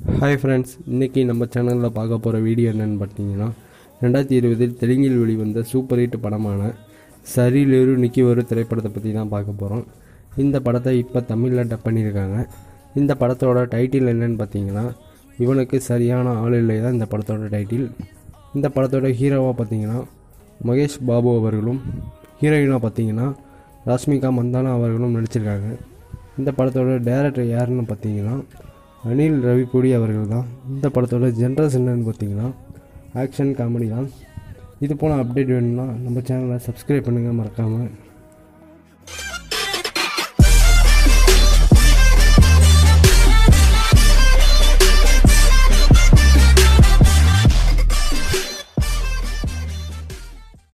hi friends இன்றைக்கி நம்ம சேனலில் பார்க்க போகிற வீடியோ என்னென்னு பார்த்தீங்கன்னா ரெண்டாயிரத்தி இருபதில் தெலுங்கில் வெளிவந்த சூப்பர் ஹிட் படமான சரிலேரு நிக்கி ஒரு திரைப்படத்தை பற்றி தான் பார்க்க போகிறோம் இந்த படத்தை இப்போ தமிழில் டப் பண்ணியிருக்காங்க இந்த படத்தோட டைட்டில் என்னன்னு பார்த்தீங்கன்னா இவனுக்கு சரியான ஆள் இல்லை தான் இந்த படத்தோட டைட்டில் இந்த படத்தோட ஹீரோவாக பார்த்தீங்கன்னா மகேஷ் பாபு அவர்களும் ஹீரோயினாக பார்த்தீங்கன்னா ராஷ்மிகா மந்தானா அவர்களும் நடிச்சிருக்காங்க இந்த படத்தோட டேரக்டர் யாருன்னு பார்த்தீங்கன்னா அனில் ரவிபுடி அவர்கள் தான் இந்த படத்தோட ஜென்ரஸ் என்னன்னு பார்த்தீங்கன்னா ஆக்ஷன் காமெடி தான் இது போல் அப்டேட் வேணும்னா நம்ம சேனலை சப்ஸ்கிரைப் பண்ணுங்கள் மறக்காமல்